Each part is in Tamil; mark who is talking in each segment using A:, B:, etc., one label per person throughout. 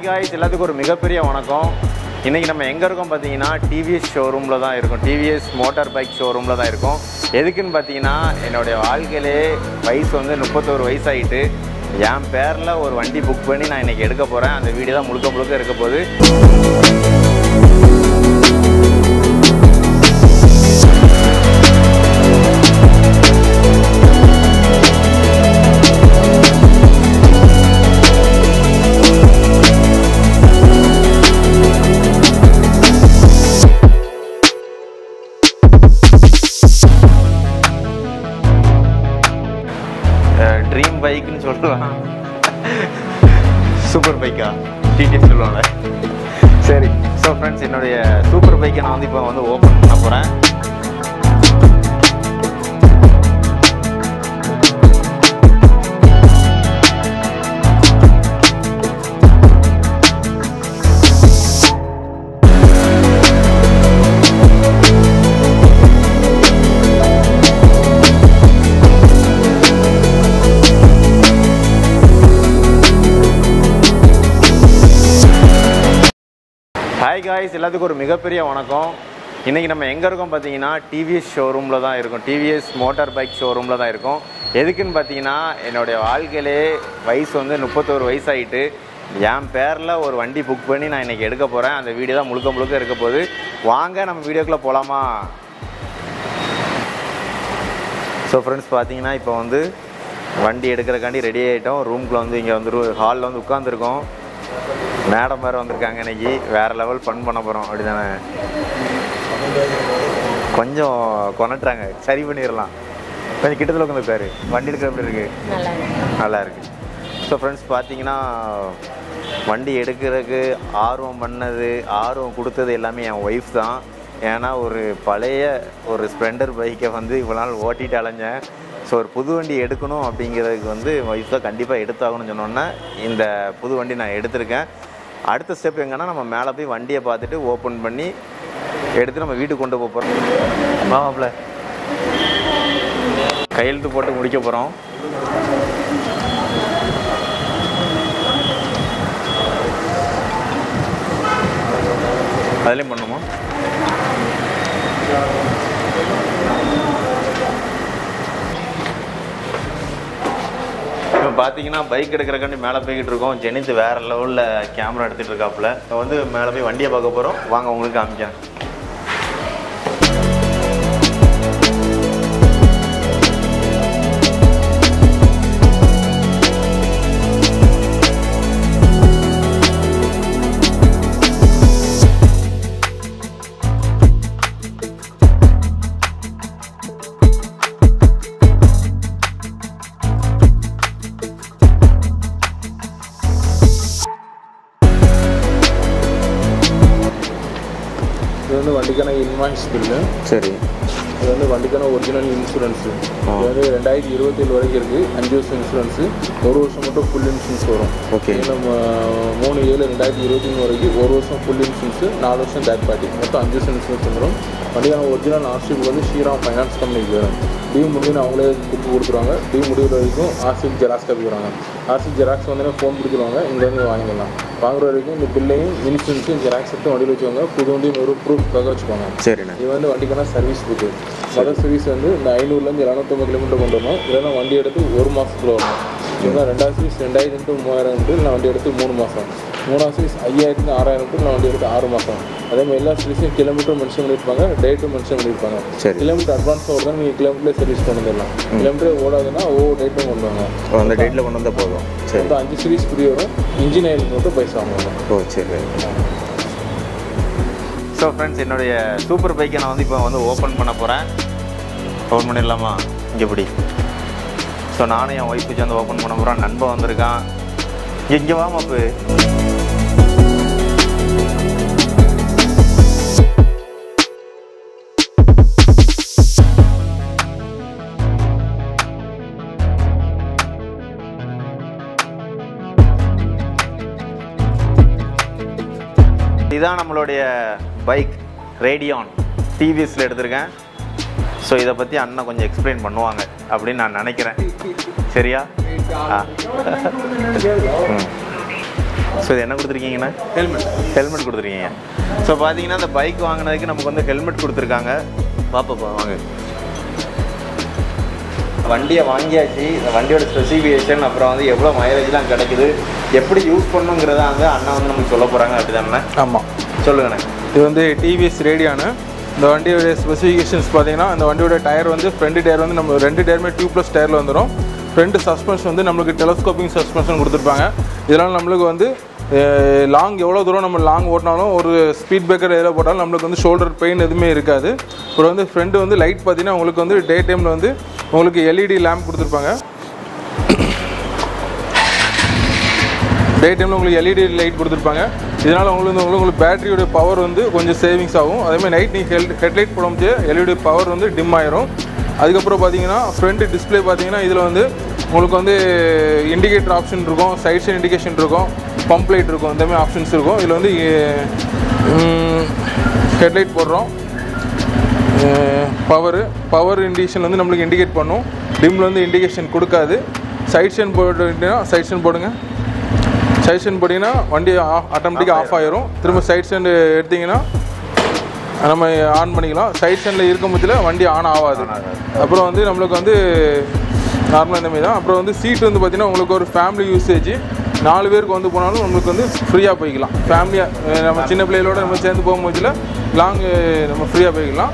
A: காய்ஸ் எல்லாத்துக்கும் ஒரு மிகப்பெரிய வணக்கம் இன்றைக்கி நம்ம எங்கே இருக்கோம் பார்த்தீங்கன்னா டிவிஎஸ் ஷோரூமில் தான் இருக்கோம் டிவிஎஸ் மோட்டார் பைக் ஷோரூமில் தான் இருக்கோம் எதுக்குன்னு பார்த்தீங்கன்னா என்னுடைய வாழ்க்கையிலே வயசு வந்து முப்பத்தோரு வயசாயிட்டு என் பேரில் ஒரு வண்டி புக் பண்ணி நான் இன்றைக்கி எடுக்க போகிறேன் அந்த வீடியோ தான் முழுக்க முழுக்க இருக்க போகுது ட்ரீம் பைக்குன்னு சொல்லலாம் சூப்பர் பைக்கா டிடிஎஸ் சொல்லுவாங்க சரி ஸோ ஃப்ரெண்ட்ஸ் என்னுடைய சூப்பர் பைக்கை நான் வந்து இப்போ வந்து ஓப்பன் பண்ண போகிறேன் ஹாய் காய்ஸ் எல்லாத்துக்கும் ஒரு மிகப்பெரிய வணக்கம் இன்றைக்கி நம்ம எங்கே இருக்கோம் பார்த்தீங்கன்னா டிவிஎஸ் ஷோரூமில் தான் இருக்கோம் டிவிஎஸ் மோட்டார் பைக் ஷோரூமில் தான் இருக்கோம் எதுக்குன்னு பார்த்தீங்கன்னா என்னுடைய வாழ்க்கையிலே வயசு வந்து முப்பத்தோரு வயசாயிட்டு என் பேரில் ஒரு வண்டி புக் பண்ணி நான் இன்றைக்கி எடுக்க போகிறேன் அந்த வீடியோ தான் முழுக்க முழுக்க இருக்க போகுது வாங்க நம்ம வீடியோக்குள்ளே போகலாமா ஸோ ஃப்ரெண்ட்ஸ் பார்த்தீங்கன்னா இப்போ வந்து வண்டி எடுக்கிறக்காண்டி ரெடி ஆகிட்டோம் ரூம்குள்ளே வந்து இங்கே வந்து ஹாலில் வந்து உட்காந்துருக்கோம் மேடம் வேறு வந்திருக்காங்க இன்னைக்கு வேறு லெவல் ஃபன் பண்ண போகிறோம் அப்படி தானே கொஞ்சம் கொனட்டுறாங்க சரி பண்ணிடலாம் கொஞ்சம் கிட்டத்தில் உட்காந்துருக்காரு வண்டி எடுக்கிற எப்படி இருக்கு
B: நல்லா இருக்கு
A: நல்லா இருக்கு ஸோ ஃப்ரெண்ட்ஸ் பார்த்தீங்கன்னா வண்டி எடுக்கிறதுக்கு ஆர்வம் பண்ணது ஆர்வம் கொடுத்தது எல்லாமே என் ஒய்ஃப் தான் ஏன்னா ஒரு பழைய ஒரு ஸ்ப்ளெண்டர் பைக்கை வந்து இவ்வளோ நாள் ஓட்டிட்டு அலைஞ்சேன் ஸோ ஒரு புது வண்டி எடுக்கணும் அப்படிங்கிறதுக்கு வந்து ஒய்ஃப் தான் கண்டிப்பாக எடுத்தாகணும்னு சொன்னோன்னே இந்த புது வண்டி நான் எடுத்திருக்கேன் அடுத்த ஸ்டெப் எங்கன்னா நம்ம மேலே போய் வண்டியை பார்த்துட்டு ஓப்பன் பண்ணி எடுத்து நம்ம வீட்டுக்கு கொண்டு போக போகிறோம் மாமாப்பில் கையெழுத்து போட்டு முடிக்க போகிறோம் அதுலேயும் பண்ணுமா இப்போ பார்த்தீங்கன்னா பைக் எடுக்கிறக்காண்டி மேலே போய்கிட்டு இருக்கோம் ஜெனித் வேற லெவலில் கேமரா எடுத்துகிட்டு இருக்காப்புல இப்போ வந்து மேலே போய் வண்டியை பார்க்க போகிறோம் வாங்க உங்களுக்கு காமிக்கிறேன்
C: இது வந்து வண்டிக்கான இன்வாய்ஸ் பில்லு
A: சரி
C: இது வந்து வண்டிக்கான ஒரிஜினல் இன்சூரன்ஸு
A: ஆ.
C: இது வந்து ரெண்டாயிரத்தி இருபத்தேழு வரைக்கும் இருக்குது அஞ்சு வருஷம் இன்சூரன்ஸு ஒரு வருஷம் மட்டும் ஃபுல் இன்சூரன்ஸ் வரும்
A: Okay.
C: இது நம்ம மூணு ஏழு ரெண்டாயிரத்தி இருபத்தி மூணு வரைக்கும் ஒரு வருஷம் ஃபுல் இன்சூரன்ஸு நாலு வருஷம் தேர்ட் பார்ட்டி மொத்தம் அஞ்சு வருஷம் இன்சூரன்ஸ் வந்துடும் வண்டிக்கான ஒரிஜினல் ஆர்சிபுக் வந்து ஸ்ரீராம் ஃபைனான்ஸ் கம்பெனிக்கு வரும் டியூ முடிஞ்சு அவங்களே புக்கு கொடுத்துருவாங்க டியூ முடிகிற வரைக்கும் ஆர்சிபுக் ஜெராக்ஸ் காப்பி வராங்க ஆர்சிபுக் ஜெராக்ஸ் வந்து ஃபோன் கொடுத்துருவாங்க இங்கே வந்து வாங்கிக்கலாம் வாங்குற வரைக்கும் இந்த பில்லையும் இன்சூரன்ஸும் ஜெராக்ஸ் எடுத்து வண்டியில் வச்சுக்கோங்க புது வண்டியும் ஒரு ப்ரூஃப்காக வச்சுக்கோங்க
A: சரிண்ணே
C: இது வந்து வண்டிக்கான சர்வீஸ் புக்கு மொதல் சர்வீஸ் வந்து இந்த ஐநூறுலேருந்து இரநூத்தம்பது கிலோமீட்டர் கொண்டு வரணும் இல்லைன்னா வண்டி எடுத்து ஒரு மாதத்துக்குள்ள வரணும் இதுதான் ரெண்டாவது சர்வீஸ் ரெண்டாயிரம் டு மூவாயிரம் டு நான் வண்டி எடுத்து மூணு மாதம் மூணாவது சர்வீஸ் ஐயாயிரத்து ஆறாயிரம் டு நான் வண்டி எடுத்து ஆறு மாதம் அதே மாதிரி எல்லா சர்வீஸும் கிலோமீட்டர் மென்ஷன் பண்ணியிருப்பாங்க டேட்டும் மென்ஷன் பண்ணியிருப்பாங்க
A: சரி.
C: கிலோமீட்டர் அட்வான்ஸ் ஓடுதான் நீங்கள் கிலோமீட்டர் சர்வீஸ் கொண்டு வந்துடலாம் கிலோமீட்டர் ஓடாதுன்னா ஒவ்வொரு டேட்டும் கொண்டு வாங்க
A: அந்த டேட்டில் கொண்டு வந்தால் போதும் சரி
C: மொத்தம் அஞ்சு சர்வீஸ் ஃப்ரீ வரும் இன்ஜின் ஆயில் மட்டும் பைசா வாங்குவாங்க
A: ஓ சரி ஸோ ஃப்ரெண்ட்ஸ் என்னுடைய சூப்பர் பைக்கை நான் வந்து இப்போ வந்து ஓப்பன் பண்ண போகிறேன் ஓப்பன் பண்ணிடலாமா இங்கே இப்படி ஸோ நானும் என் ஒய்ஃப் வந்து ஓப்பன் பண்ண போகிறேன் நண்பன் வந்திருக்கான் இங்கே வா மாப்பு இதான் நம்மளுடைய பைக் ரேடியான் டிவிஎஸில் எடுத்திருக்கேன் ஸோ இதை பற்றி அண்ணன் கொஞ்சம் எக்ஸ்பிளைன் பண்ணுவாங்க அப்படின்னு நான் நினைக்கிறேன் சரியா ஆ ம் ஸோ இது என்ன கொடுத்துருக்கீங்கண்ணா
C: ஹெல்மெட்
A: ஹெல்மெட் கொடுத்துருக்கீங்க ஸோ பார்த்தீங்கன்னா இந்த பைக் வாங்கினதுக்கு நமக்கு வந்து ஹெல்மெட் கொடுத்துருக்காங்க பாப்பா வாங்க வண்டியை வாங்கியாச்சு இந்த வண்டியோட ஸ்பெசிஃபிகேஷன் அப்புறம் வந்து எவ்வளோ மைலேஜ்லாம் கிடைக்குது எப்படி யூஸ் பண்ணுங்கிறத வந்து அண்ணா வந்து நமக்கு சொல்ல போகிறாங்க அப்படிதானே
C: ஆமாம்
A: சொல்லுங்கண்ணே
C: இது வந்து டிவிஎஸ் ரேடியானு இந்த வண்டியோட ஸ்பெசிஃபிகேஷன்ஸ் பார்த்தீங்கன்னா இந்த வண்டியோட டயர் வந்து ஃப்ரண்ட் டயர் வந்து நம்ம ரெண்டு டயருமே டியூப் ப்ளஸ் டயரில் வந்துடும் ஃப்ரண்ட் சஸ்பென்ஷன் வந்து நம்மளுக்கு டெலஸ்கோப்பிங் சஸ்பென்ஷன் கொடுத்துருப்பாங்க இதனால் நம்மளுக்கு வந்து லாங் எவ்வளோ தூரம் நம்ம லாங் ஓட்டினாலும் ஒரு ஸ்பீட் பிரேக்கர் எதில் போட்டாலும் நம்மளுக்கு வந்து ஷோல்டர் பெயின் எதுவுமே இருக்காது அப்புறம் வந்து ஃப்ரண்ட் வந்து லைட் பார்த்தீங்கன்னா உங்களுக்கு வந்து டே டைமில் வந்து உங்களுக்கு எல்இடி லேம்ப் கொடுத்துருப்பாங்க டே டைமில் உங்களுக்கு எல்இடி லைட் கொடுத்துருப்பாங்க இதனால் உங்களுக்கு வந்து உங்களுக்கு உங்களுக்கு பேட்டரியோட பவர் வந்து கொஞ்சம் சேவிங்ஸ் ஆகும் அதேமாதிரி நைட் நீங்கள் ஹெல் ஹெட்லைட் போடும்போது எல்இடி பவர் வந்து டிம் ஆயிரும் அதுக்கப்புறம் பார்த்தீங்கன்னா ஃப்ரண்ட் டிஸ்ப்ளே பார்த்தீங்கன்னா இதில் வந்து உங்களுக்கு வந்து இண்டிகேட்டர் ஆப்ஷன் இருக்கும் சைட் சைட் இண்டிகேஷன் இருக்கும் பம்ப் லைட் இருக்கும் இந்த மாதிரி ஆப்ஷன்ஸ் இருக்கும் இதில் வந்து ஹெட்லைட் போடுறோம் பவர் பவர் இண்டிகேஷன் வந்து நம்மளுக்கு இண்டிகேட் பண்ணும் டிம்மில் வந்து இண்டிகேஷன் கொடுக்காது சைட் ஸ்டென் போட்டுட்டீங்கன்னா சைட் ஸ்டென் போடுங்க சைட் ஸ்டெண்ட் போட்டிங்கன்னா வண்டி ஆட்டோமேட்டிக்காக ஆஃப் ஆயிரும் திரும்ப சைட் ஸ்டெண்ட் எடுத்தீங்கன்னா நம்ம ஆன் பண்ணிக்கலாம் சைட் ஸ்டெண்டில் இருக்கும் பட்சத்தில் வண்டி ஆன் ஆகாது அப்புறம் வந்து நம்மளுக்கு வந்து நார்மலாக இந்த மாதிரி தான் அப்புறம் வந்து சீட் வந்து பார்த்திங்கன்னா உங்களுக்கு ஒரு ஃபேமிலி யூசேஜ் நாலு பேருக்கு வந்து போனாலும் நம்மளுக்கு வந்து ஃப்ரீயாக போய்க்கலாம் ஃபேமிலியாக நம்ம சின்ன பிள்ளைகளோட நம்ம சேர்ந்து போகும்போதுல லாங் நம்ம ஃப்ரீயாக போய்க்கலாம்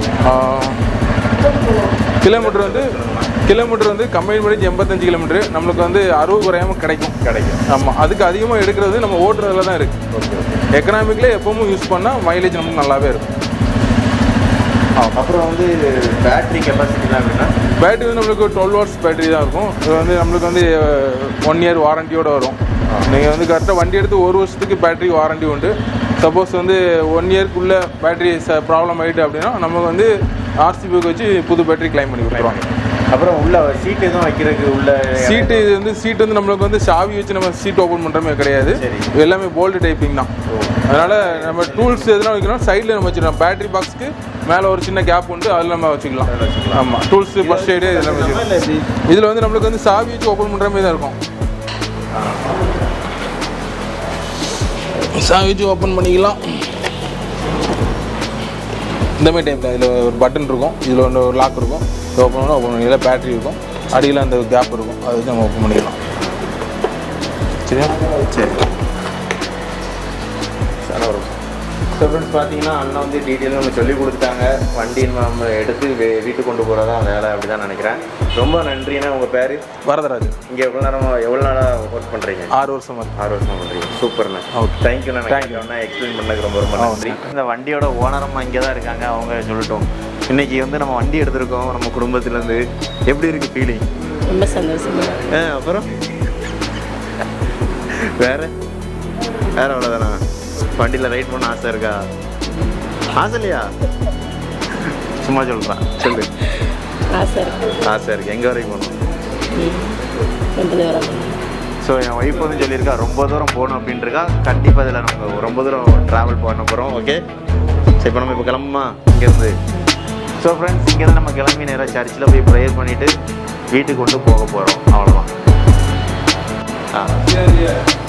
C: கிலோமீட்டர் வந்து கிலோமீட்டர் வந்து கம்பெனி படிச்சு எண்பத்தஞ்சு கிலோமீட்டர் நம்மளுக்கு வந்து அறுபது குறையாம கிடைக்கும்
A: கிடைக்கும்
C: ஆமாம் அதுக்கு அதிகமாக எடுக்கிறது நம்ம ஓட்டுறதுல தான் இருக்குது எக்கனாமிக்கில் எப்பவும் யூஸ் பண்ணால் மைலேஜ் நமக்கு நல்லாவே இருக்கும்
A: அப்புறம் வந்து பேட்டரி கெப்பாசிட்டிலாம் அப்படின்னா
C: பேட்டரி வந்து நம்மளுக்கு டுவெல் வாட்ஸ் பேட்டரி தான் இருக்கும் இது வந்து நம்மளுக்கு வந்து ஒன் இயர் வாரண்டியோட வரும் நீங்கள் வந்து கரெக்டாக வண்டி எடுத்து ஒரு வருஷத்துக்கு பேட்டரி வாரண்டி உண்டு சப்போஸ் வந்து ஒன் இயர்க்குள்ளே பேட்டரி ப்ராப்ளம் ஆகிட்டு அப்படின்னா நமக்கு வந்து ஆர்சிபிக்கு வச்சு புது பேட்டரி கிளைம் பண்ணி கொடுத்துருவாங்க
A: அப்புறம் உள்ள சீட் எதுவும் வைக்கிறதுக்கு உள்ள
C: சீட்டு இது வந்து சீட் வந்து நம்மளுக்கு வந்து சாவி வச்சு நம்ம சீட் ஓப்பன் பண்ணுறமே கிடையாது
A: சரி.
C: எல்லாமே போல்டு டைப்பிங் தான் அதனால் நம்ம டூல்ஸ் எதுனா வைக்கணும் சைடில் நம்ம வச்சுக்கலாம் பேட்டரி பாக்ஸ்க்கு மேலே ஒரு சின்ன கேப் உண்டு அதில் நம்ம வச்சுக்கலாம் ஆமாம் டூல்ஸ் ஃபஸ்ட் எய்டு இதெல்லாம் வச்சுக்கலாம்
A: இல்லை எப்படி
C: இதில் வந்து நம்மளுக்கு வந்து சாவி வச்சு ஓப்பன் பண்ணுற மாதிரி தான் இருக்கும் சாவி வச்சு ஓப்பன் பண்ணிக்கலாம் இந்த மாதிரி டைப்பில் இதில் ஒரு பட்டன் இருக்கும் இதில் ஒன்று ஒரு லாக் இருக்கும் இது ஓப்பன் பண்ணால் ஓப்பன் பண்ணிக்கலாம் பேட்டரி இருக்கும் அடியில் அந்த கேப் இருக்கும் அதை வச்சு நம்ம ஓப்பன் பண்ணிக்கலாம் சரியா
A: சரி சார் வரும் ஸோ ஃப்ரெண்ட்ஸ் பார்த்தீங்கன்னா அண்ணன் வந்து டீட்டெயில் நம்ம சொல்லி கொடுத்துட்டாங்க வண்டி நம்ம எடுத்து வீ- வீட்டுக்கு கொண்டு போகிறதா வேலை அப்படி தான் நினைக்கிறேன் ரொம்ப நன்றிண்ணா உங்கள் பேர்
C: வரதராஜ்
A: இங்கே எவ்வளோ நேரம் எவ்வளோ நாளாக ஒர்க் பண்ணுறீங்க
C: ஆறு வருஷம் ஆகுது.
A: ஆறு வருஷம் பண்ணுறீங்க சூப்பர்ண்ணா
C: Okay.
A: தேங்க்யூண்ணா தேங்க்யூண்ணா எக்ஸ்பிளைன் பண்ணதுக்கு ரொம்ப ரொம்ப நன்றி இந்த வண்டியோட ஓனரம்மா இங்கே தான் இருக்காங்க அவங்க சொல்லட்டும் இன்னைக்கு வந்து நம்ம வண்டி எடுத்திருக்கோம் நம்ம குடும்பத்துலேருந்து எப்படி இருக்கு ஃபீலிங்
B: ரொம்ப சந்தோஷமா
A: ஆ அப்புறம் வேற வேற அவ்வளோதானா வண்டியில் ரைட் பண்ண ஆசை இருக்கா ஆசை இல்லையா சும்மா சொல்கிறான் சொல்லு
B: ஆசை இருக்கு
A: ஆசை இருக்கு எங்கே வரைக்கும் போகணும்
B: ம். ரொம்ப தூரம்
A: ஸோ என் ஒய்ஃப் வந்து சொல்லியிருக்கா ரொம்ப தூரம் போகணும் அப்படின்ட்டுருக்கா கண்டிப்பாக இதில் நம்ம ரொம்ப தூரம் ட்ராவல் பண்ண போகிறோம் ஓகே சரி இப்போ நம்ம இப்போ கிளம்புமா இங்கேருந்து ஸோ ஃப்ரெண்ட்ஸ் இங்கேருந்து நம்ம கிளம்பி நேராக சர்ச்சில் போய் ப்ரேயர் பண்ணிவிட்டு வீட்டுக்கு கொண்டு போக போகிறோம் அவ்வளோதான் ஆ